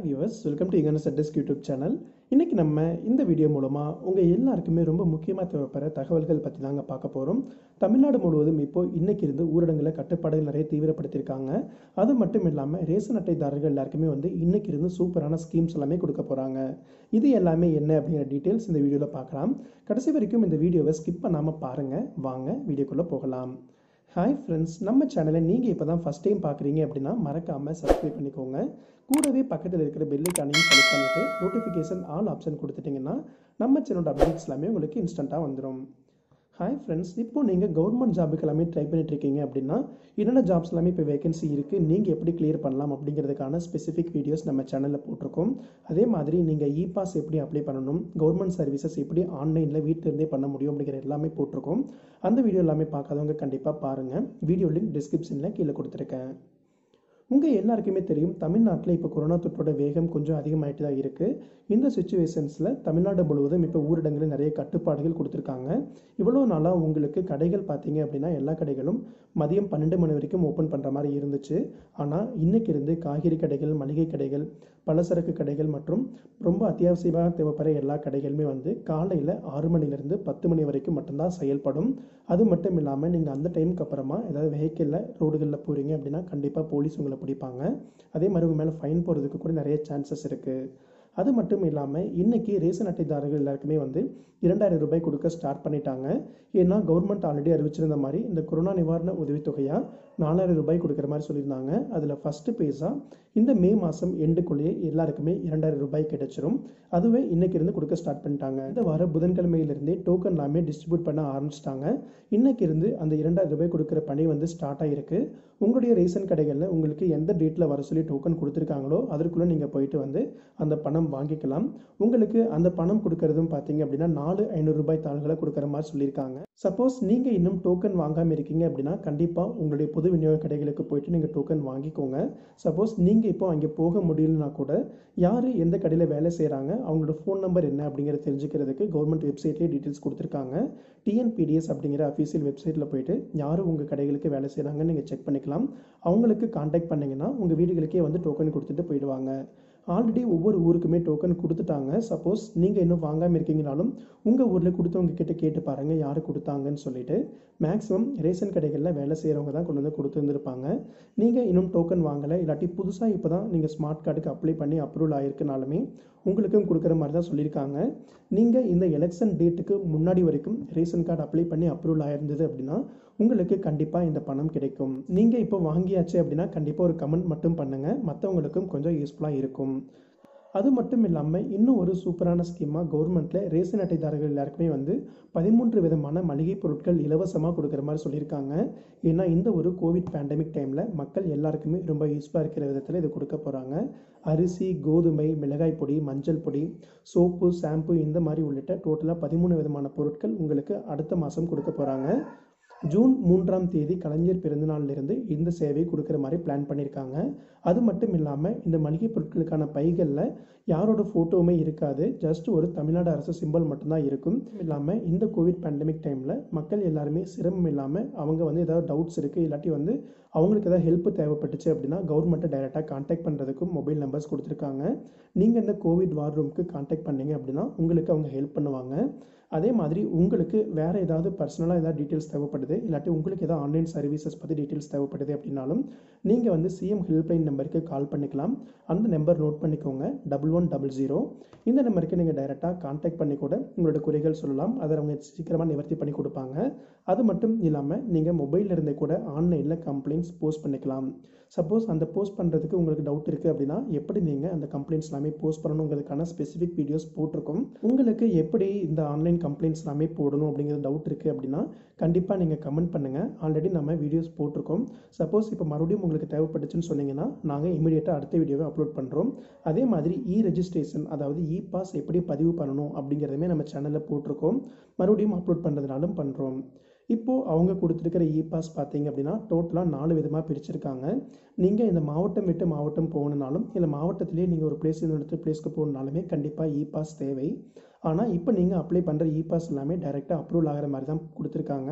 viewers welcome to எங்கன சட்டஸ்க் YouTube channel இன்றைக்கி நம்ம இந்த வீடியோ மூலமாக உங்கள் எல்லாருக்குமே ரொம்ப முக்கியமாக தேவைப்படுற தகவல்கள் பற்றி தாங்க பார்க்க போகிறோம் தமிழ்நாடு முழுவதும் இப்போ இன்னைக்கு இருந்து ஊரடங்கில் கட்டுப்பாடுகள் நிறைய தீவிரப்படுத்தியிருக்காங்க அது மட்டும் இல்லாமல் ரேஷன் அட்டைதாரர்கள் எல்லாருக்குமே வந்து இன்னைக்கு இருந்து சூப்பரான ஸ்கீம்ஸ் எல்லாமே கொடுக்க போகிறாங்க இது எல்லாமே என்ன அப்படிங்கிற டீட்டெயில்ஸ் இந்த வீடியோவில் பார்க்கலாம் கடைசி வரைக்கும் இந்த வீடியோவை ஸ்கிப் பண்ணாமல் பாருங்கள் வாங்க வீடியோக்குள்ளே போகலாம் ஹாய் ஃப்ரெண்ட்ஸ் நம்ம சேனலை நீங்கள் இப்போ தான் ஃபஸ்ட் டைம் பார்க்குறீங்க அப்படின்னா மறக்காமல் சப்ஸ்கிரைப் பண்ணிக்கோங்க கூடவே பக்கத்தில் இருக்கிற பெல்லைக்கானையும் செலக்ட் பண்ணிவிட்டு நோட்டிஃபிகேஷன் ஆல் ஆப்ஷன் கொடுத்துட்டிங்கன்னா நம்ம சேனலோட அப்டேட்ஸ் எல்லாமே உங்களுக்கு இன்ஸ்டண்ட்டாக வந்துடும் ஹாய் ஃப்ரெண்ட்ஸ் இப்போ நீங்கள் கவர்மெண்ட் ஜாபுக்கு எல்லாமே ட்ரை பண்ணிட்டு இருக்கீங்க அப்படின்னா என்னென்ன ஜாப்ஸ் எல்லாமே இப்போ வேகன்சி இருக்குது நீங்கள் எப்படி கிளியர் பண்ணலாம் அப்படிங்கிறதுக்கான ஸ்பெசிஃபிக் வீடியோஸ் நம்ம சேனலில் போட்டிருக்கோம் அதே மாதிரி நீங்கள் இ பாஸ் எப்படி அப்ளை பண்ணணும் கவர்மெண்ட் சர்வீசஸ் எப்படி ஆன்லைனில் வீட்டிலேருந்தே பண்ண முடியும் அப்படிங்கிற எல்லாமே போட்டிருக்கோம் அந்த வீடியோ எல்லாமே பார்க்காதவங்க கண்டிப்பாக பாருங்கள் வீடியோ லிங்க் டிஸ்கிரிப்ஷனில் கீழே கொடுத்துருக்கேன் உங்கள் எல்லாருக்குமே தெரியும் தமிழ்நாட்டில் இப்போ கொரோனா தொற்றோட வேகம் கொஞ்சம் அதிகமாகிட்டு தான் இருக்குது இந்த சுச்சுவேஷன்ஸில் தமிழ்நாடு முழுவதும் இப்போ ஊரடங்கில் நிறைய கட்டுப்பாடுகள் கொடுத்துருக்காங்க இவ்வளோ நாளாக உங்களுக்கு கடைகள் பார்த்தீங்க அப்படின்னா எல்லா கடைகளும் மதியம் பன்னெண்டு மணி வரைக்கும் ஓப்பன் பண்ணுற மாதிரி இருந்துச்சு ஆனால் இன்னைக்கு இருந்து காய்கறி கடைகள் மளிகை கடைகள் பலசரக்கு கடைகள் மற்றும் ரொம்ப அத்தியாவசியமாக தேவைப்படுற எல்லா கடைகளுமே வந்து காலையில் ஆறு மணிலேருந்து பத்து மணி வரைக்கும் மட்டும்தான் செயல்படும் அது மட்டும் இல்லாமல் நீங்கள் அந்த டைமுக்கு அப்புறமா ஏதாவது வெஹிக்கிளில் ரோடுகளில் போகிறீங்க அப்படின்னா கண்டிப்பாக போலீஸ் உங்களை பிடிப்பாங்க அதே மாதிரி உங்கள் மேலே ஃபைன் போடுறதுக்கு கூட நிறைய சான்சஸ் இருக்குது அது மட்டும் இல்லாமல் இன்றைக்கி ரேஷன் அட்டைதாரர்கள் எல்லாருக்குமே வந்து இரண்டாயிரம் ரூபாய் கொடுக்க ஸ்டார்ட் பண்ணிட்டாங்க ஏன்னா கவர்மெண்ட் ஆல்ரெடி அறிவிச்சிருந்த மாதிரி இந்த கொரோனா நிவாரண உதவித்தொகையாக நாலாயிரம் ரூபாய் கொடுக்குற மாதிரி சொல்லியிருந்தாங்க அதில் ஃபஸ்ட்டு பேஸாக இந்த மே மாதம் எண்டுக்குள்ளேயே எல்லாருக்குமே இரண்டாயிரம் ரூபாய் கிடைச்சிரும் அதுவே இன்னைக்கு இருந்து கொடுக்க ஸ்டார்ட் பண்ணிட்டாங்க இந்த வார புதன்கிழமையிலிருந்தே டோக்கன் எல்லாமே டிஸ்ட்ரிபியூட் பண்ண ஆரம்பிச்சிட்டாங்க இன்னைக்கு இருந்து அந்த இரண்டாயிரம் ரூபாய் கொடுக்குற பணி வந்து ஸ்டார்ட் ஆகிருக்கு உங்களுடைய ரேஷன் கடைகளில் உங்களுக்கு எந்த டேட்டில் வர சொல்லி டோக்கன் கொடுத்துருக்காங்களோ அதற்குள்ளே நீங்கள் போயிட்டு வந்து அந்த பணம் வாங்கிக்கலாம் உங்களுக்கு அந்த பணம் கொடுக்கறதும் பார்த்தீங்க அப்படின்னா நாலு ஐநூறு ரூபாய் தாள்களை கொடுக்குற மாதிரி சொல்லியிருக்காங்க சப்போஸ் நீங்கள் இன்னும் டோக்கன் வாங்காமல் இருக்கீங்க அப்படின்னா கண்டிப்பாக உங்களுடைய பொது விநியோக கடைகளுக்கு போயிட்டு நீங்கள் டோக்கன் வாங்கிக்கோங்க சப்போஸ் நீங்கள் இப்போ அங்கே போக முடியலனா கூட யார் எந்த கடையில் வேலை செய்கிறாங்க அவங்களோட ஃபோன் நம்பர் என்ன அப்படிங்கிறத தெரிஞ்சுக்கிறதுக்கு கவர்மெண்ட் வெப்சைட்லேயே டீட்டெயில்ஸ் கொடுத்துருக்காங்க டிஎன்பிடிஎஸ் அப்படிங்கிற அஃபீஷியல் வெப்சைட்டில் போயிட்டு யார் உங்கள் கடைகளுக்கு வேலை செய்கிறாங்கன்னு நீங்கள் செக் பண்ணிக்கலாம் அவங்களுக்கு காண்டாக்ட் பண்ணிங்கன்னா உங்கள் வீடுகளுக்கே வந்து டோக்கன் கொடுத்துட்டு போயிடுவாங்க ஆல்ரெடி ஒவ்வொரு ஊருக்குமே டோக்கன் கொடுத்துட்டாங்க சப்போஸ் நீங்கள் இன்னும் வாங்காமல் இருக்கீங்கனாலும் உங்கள் ஊரில் கொடுத்தவங்க கிட்ட கேட்டு பாருங்கள் யார் கொடுத்தாங்கன்னு சொல்லிட்டு மேக்ஸிமம் ரேஷன் கடைகளில் வேலை செய்கிறவங்க தான் கொண்டு வந்து கொடுத்துருந்துருப்பாங்க நீங்கள் இன்னும் டோக்கன் வாங்கலை இல்லாட்டி புதுசாக இப்போ தான் நீங்கள் ஸ்மார்ட் கார்டுக்கு அப்ளை பண்ணி அப்ரூவல் ஆயிருக்குனாலுமே உங்களுக்கும் கொடுக்குற மாதிரி தான் சொல்லியிருக்காங்க நீங்கள் இந்த எலெக்ஷன் டேட்டுக்கு முன்னாடி வரைக்கும் ரேஷன் கார்டு அப்ளை பண்ணி அப்ரூவல் ஆயிருந்தது அப்படின்னா உங்களுக்கு கண்டிப்பாக இந்த பணம் கிடைக்கும் நீங்கள் இப்போ வாங்கியாச்சு அப்படின்னா கண்டிப்பாக ஒரு கமெண்ட் மட்டும் பண்ணுங்கள் மற்றவங்களுக்கும் கொஞ்சம் யூஸ்ஃபுல்லாக இருக்கும் அது மட்டும் இல்லாமல் இன்னும் ஒரு சூப்பரான ஸ்கீமாக கவர்மெண்ட்டில் ரேஷன் அட்டைதாரர்கள் எல்லாருக்குமே வந்து பதிமூன்று விதமான மளிகை பொருட்கள் இலவசமாக கொடுக்குற மாதிரி சொல்லியிருக்காங்க ஏன்னா இந்த ஒரு கோவிட் பேண்டமிக் டைமில் மக்கள் எல்லாருக்குமே ரொம்ப யூஸ்ஃபுல்லாக இருக்கிற விதத்தில் இது கொடுக்க போகிறாங்க அரிசி கோதுமை மிளகாய் பொடி மஞ்சள் பொடி சோப்பு ஷாம்பு இந்த மாதிரி உள்ளிட்ட டோட்டலாக பதிமூணு விதமான பொருட்கள் உங்களுக்கு அடுத்த மாதம் கொடுக்க போகிறாங்க ஜூன் மூன்றாம் தேதி கலைஞர் பிறந்தநாளிலிருந்து இந்த சேவை கொடுக்குற மாதிரி பிளான் பண்ணியிருக்காங்க அது மட்டும் இல்லாமல் இந்த மளிகை பொருட்களுக்கான பைகளில் யாரோட ஃபோட்டோவுமே இருக்காது ஜஸ்ட் ஒரு தமிழ்நாடு அரசு சிம்பிள் மட்டும்தான் இருக்கும் இல்லாமல் இந்த கோவிட் பேண்டமிக் டைமில் மக்கள் எல்லாருமே சிரமம் இல்லாமல் அவங்க வந்து ஏதாவது டவுட்ஸ் இருக்குது இல்லாட்டி வந்து அவங்களுக்கு ஏதாவது ஹெல்ப் தேவைப்பட்டுச்சு அப்படின்னா கவர்மெண்ட்டை டைரெக்டாக காண்டாக்ட் பண்ணுறதுக்கும் மொபைல் நம்பர்ஸ் கொடுத்துருக்காங்க நீங்கள் இந்த கோவிட் வார் ரூமுக்கு காண்டாக்ட் பண்ணீங்க அப்படின்னா உங்களுக்கு அவங்க ஹெல்ப் பண்ணுவாங்க அதே மாதிரி உங்களுக்கு வேறு ஏதாவது பர்சனலாக ஏதாவது டீட்டெயில்ஸ் தேவைப்படுது இல்லாட்டி உங்களுக்கு ஏதாவது ஆன்லைன் சர்வீசஸ் பற்றி டீட்டெயில்ஸ் தேவைப்படுது அப்படின்னாலும் நீங்கள் வந்து சிஎம் ஹெல்ப்லைன் நம்பருக்கு கால் பண்ணிக்கலாம் அந்த நம்பர் நோட் பண்ணிக்கோங்க டபுள் ஒன் டபுள் ஜீரோ இந்த நம்பருக்கு நீங்கள் டைரெக்டாக காண்டாக்ட் பண்ணி கூட உங்களோட குறைகள் சொல்லலாம் அதை அவங்க சீக்கிரமாக நிவர்த்தி பண்ணி கொடுப்பாங்க அது மட்டும் இல்லாமல் நீங்கள் மொபைலில் இருந்தே கூட ஆன்லைனில் கம்ப்ளைண்ட்ஸ் போஸ்ட் பண்ணிக்கலாம் சப்போஸ் அந்த போஸ்ட் பண்ணுறதுக்கு உங்களுக்கு டவுட் இருக்குது அப்படின்னா எப்படி நீங்கள் அந்த கம்ப்ளைண்ட்ஸ் எல்லாமே போஸ்ட் பண்ணணுங்கிறதுக்கான ஸ்பெசிஃபிக் வீடியோஸ் போட்டிருக்கோம் உங்களுக்கு எப்படி இந்த ஆன்லைன் கம்ப்ளைண்ட்ஸ் எல்லாமே போடணும் அப்படிங்கிற டவுட் இருக்குது அப்படின்னா கண்டிப்பாக நீங்கள் கமெண்ட் பண்ணுங்கள் ஆல்ரெடி நம்ம வீடியோஸ் போட்டிருக்கோம் சப்போஸ் இப்போ மறுபடியும் உங்களுக்கு தேவைப்பட்டுச்சுன்னு சொன்னீங்கன்னா நாங்கள் இமீடியட்டாக அடுத்த வீடியோவை அப்லோட் பண்ணுறோம் அதே மாதிரி இ ரெஜிஸ்ட்ரேஷன் அதாவது இ பாஸ் எப்படி பதிவு பண்ணணும் அப்படிங்கிறதுமே நம்ம சேனலில் போட்டிருக்கோம் மறுபடியும் அப்லோட் பண்ணுறதுனாலும் பண்ணுறோம் இப்போது அவங்க கொடுத்துருக்கிற இ பாஸ் பார்த்தீங்க அப்படின்னா டோட்டலாக நாலு விதமாக பிரிச்சிருக்காங்க நீங்கள் இந்த மாவட்டம் விட்டு மாவட்டம் போகணுனாலும் இல்லை மாவட்டத்திலேயே நீங்கள் ஒரு பிளேஸ் இன்னொரு பிளேஸ்க்கு போகணுனாலுமே கண்டிப்பாக இ பாஸ் தேவை ஆனால் இப்போ நீங்கள் அப்ளை பண்ணுற இ பாஸ் எல்லாமே டைரெக்டாக அப்ரூவல் ஆகிற மாதிரி தான் கொடுத்துருக்காங்க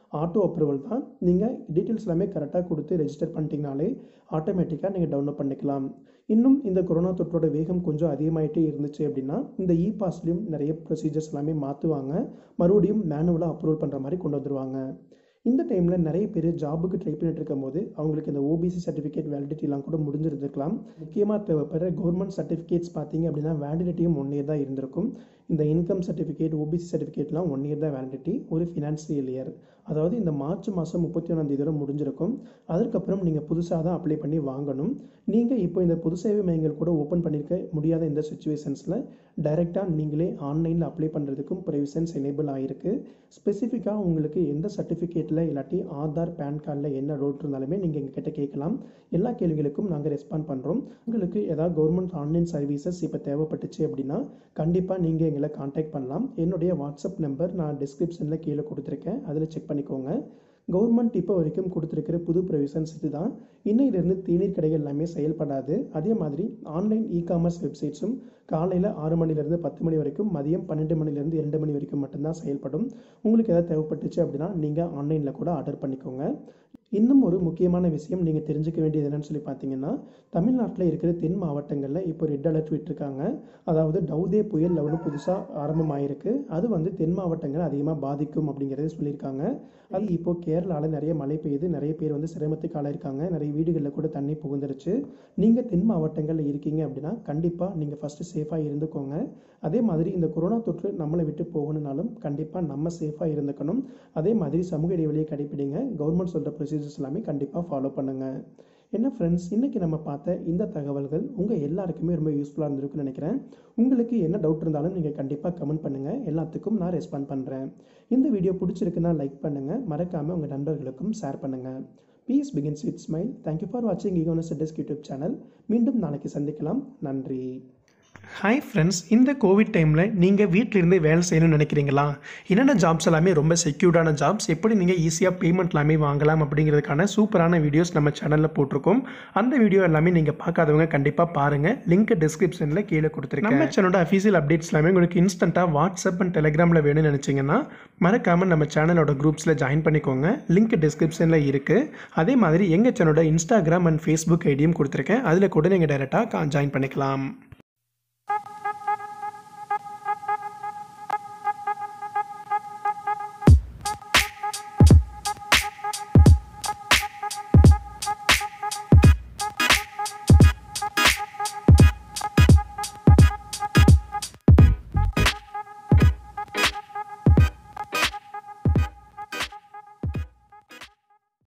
ஆட்டோ அப்ரூவல் தான் நீங்கள் டீட்டெயில்ஸ் எல்லாமே கரெக்டாக கொடுத்து ரெஜிஸ்டர் பண்ணிட்டீங்கனாலே ஆட்டோமேட்டிக்காக நீங்கள் டவுன்லோட் பண்ணிக்கலாம் இன்னும் இந்த கொரோனா தொற்றோட வேகம் கொஞ்சம் அதிகமாயிட்டே இருந்துச்சு அப்படின்னா இந்த இ பாஸ்லேயும் நிறைய ப்ரொசீஜர்ஸ் எல்லாமே மாற்றுவாங்க மறுபடியும் மேனுவலாக அப்ரூவல் பண்ணுற மாதிரி கொண்டு வந்துருவாங்க இந்த டைமில் நிறைய பேர் ஜாபுக்கு ட்ரை பண்ணிட்டு இருக்கும் போது அவங்களுக்கு இந்த ஓபிசி சர்டிஃபிகேட் வேலிடிட்டிலாம் கூட முடிஞ்சிருந்துருக்கலாம் முக்கியமாக தேவைப்படுற கவர்மெண்ட் சர்டிஃபிகேட்ஸ் பார்த்தீங்க அப்படின்னா வேலிடிட்டியும் ஒன் இயர் தான் இருந்திருக்கும் இந்த இன்கம் சர்டிஃபிகேட் ஓபிசி சர்டிஃபிகேட்லாம் ஒன் இயர் தான் வேலிடிட்டி ஒரு ஃபினான்ஷியல் இயர் அதாவது இந்த மார்ச் மாதம் முப்பத்தி ஒன்றாம் தேதியோட முடிஞ்சிருக்கும் அதற்கப்புறம் நீங்கள் புதுசாக தான் அப்ளை பண்ணி வாங்கணும் நீங்கள் இப்போ இந்த பொது சேவை மையங்கள் கூட ஓப்பன் பண்ணியிருக்க முடியாத இந்த சுச்சுவேஷன்ஸில் டைரெக்டாக நீங்களே ஆன்லைனில் அப்ளை பண்ணுறதுக்கும் ப்ரொவிஷன்ஸ் எனேபிள் ஆகிருக்கு ஸ்பெசிஃபிக்காக உங்களுக்கு எந்த சர்டிஃபிகேட்டில் இல்லாட்டி ஆதார் பேன் கார்டில் என்ன டவுட் இருந்தாலுமே நீங்கள் எங்ககிட்ட கேட்கலாம் எல்லா கேள்விகளுக்கும் நாங்கள் ரெஸ்பாண்ட் பண்ணுறோம் உங்களுக்கு ஏதாவது கவர்மெண்ட் ஆன்லைன் சர்வீசஸ் இப்போ தேவைப்பட்டுச்சு அப்படின்னா கண்டிப்பாக நீங்கள் எங்களை காண்டாக்ட் பண்ணலாம் என்னுடைய வாட்ஸ்அப் நம்பர் நான் டிஸ்கிரிப்ஷனில் கீழே கொடுத்துருக்கேன் அதில் செக் பண்ணிக்கோங்க கவர்மெண்ட் இப்போ வரைக்கும் கொடுத்துருக்கிற புது ப்ரொவிஷன்ஸ் இதுதான் இன்னையிலிருந்து தேநீர் கடைகள் எல்லாமே செயல்படாது அதே மாதிரி ஆன்லைன் இ காமர்ஸ் வெப்சைட்ஸும் காலையில் ஆறு மணிலேருந்து பத்து மணி வரைக்கும் மதியம் பன்னெண்டு மணிலேருந்து இரண்டு மணி வரைக்கும் மட்டும்தான் செயல்படும் உங்களுக்கு எதாவது தேவைப்பட்டுச்சு அப்படின்னா நீங்கள் ஆன்லைனில் கூட ஆர்டர் பண்ணிக்கோங்க இன்னும் ஒரு முக்கியமான விஷயம் நீங்கள் தெரிஞ்சுக்க வேண்டியது என்னன்னு சொல்லி பார்த்தீங்கன்னா தமிழ்நாட்டில் இருக்கிற தென் மாவட்டங்களில் இப்போ ரெட் அலர்ட் விட்டுருக்காங்க அதாவது டவுதே புயல் லெவலு புதுசாக ஆரம்பமாயிருக்கு அது வந்து தென் மாவட்டங்களை அதிகமாக பாதிக்கும் அப்படிங்கிறத சொல்லியிருக்காங்க அது இப்போ கேரளாவில் நிறைய மழை பெய்யுது நிறைய பேர் வந்து சிரமத்துக்கு ஆளாயிருக்காங்க நிறைய வீடுகளில் கூட தண்ணி புகுந்துருச்சு நீங்கள் தென் மாவட்டங்களில் இருக்கீங்க அப்படின்னா கண்டிப்பாக நீங்கள் ஃபஸ்ட்டு சேஃபாக இருந்துக்கோங்க அதே மாதிரி இந்த கொரோனா தொற்று நம்மளை விட்டு போகணுனாலும் கண்டிப்பாக நம்ம சேஃபாக இருந்துக்கணும் அதே மாதிரி சமூக இடைவெளியை கடைப்பிடிங்க கவர்மெண்ட் சொல்கிற ப்ரொசீஜர்ஸ் எல்லாமே கண்டிப்பாக ஃபாலோ பண்ணுங்கள் என்ன ஃப்ரெண்ட்ஸ் இன்றைக்கி நம்ம பார்த்த இந்த தகவல்கள் உங்கள் எல்லாருக்குமே ரொம்ப யூஸ்ஃபுல்லாக இருந்திருக்குன்னு நினைக்கிறேன் உங்களுக்கு என்ன டவுட் இருந்தாலும் நீங்கள் கண்டிப்பாக கமெண்ட் பண்ணுங்கள் எல்லாத்துக்கும் நான் ரெஸ்பாண்ட் பண்ணுறேன் இந்த வீடியோ பிடிச்சிருக்குன்னா லைக் பண்ணுங்கள் மறக்காமல் உங்கள் நண்பர்களுக்கும் ஷேர் பண்ணுங்கள் peace begins with smile thank you for வாட்சிங் ஈகோனஸ் டெஸ்க் யூடியூப் சேனல் மீண்டும் நாளைக்கு சந்திக்கலாம் நன்றி ஹாய் ஃப்ரெண்ட்ஸ் இந்த கோவிட் டைமில் நீங்கள் வீட்டிலிருந்தே வேலை செய்யணும்னு நினைக்கிறீங்களா என்னென்ன ஜாப்ஸ் எல்லாமே ரொம்ப செக்யூர்டான ஜாப்ஸ் எப்படி நீங்கள் ஈஸியாக பேமெண்ட் எல்லாமே வாங்கலாம் அப்படிங்கிறதுக்கான சூப்பரான வீடியோஸ் நம்ம சேனலில் போட்டிருக்கோம் அந்த வீடியோ எல்லாமே நீங்கள் பார்க்காதவங்க கண்டிப்பாக பாருங்கள் லிங்க் டிஸ்கிரிப்ஷனில் கீழே கொடுத்துருக்கேன் நம்ம சேனலோட அஃபீஷியல் அப்டேட்ஸ் எல்லாமே உங்களுக்கு இன்ஸ்டண்ட்டாக வாட்ஸ்அப் அண்ட் டெலிகிராமில் வேணும்னு நினச்சிங்கன்னா மறக்காமல் நம்ம சேனலோட குரூப்ஸில் ஜாயின் பண்ணிக்கோங்க லிங்க் டிஸ்கிரிப்ஷனில் இருக்குது அதே மாதிரி எங்கள் சேனலோட இன்ஸ்டாகிராம் அண்ட் ஃபேஸ்புக் ஐடியும் கொடுத்துருக்கேன் அதில் கூட நீங்கள் டைரெக்டாக ஜாயின் பண்ணிக்கலாம்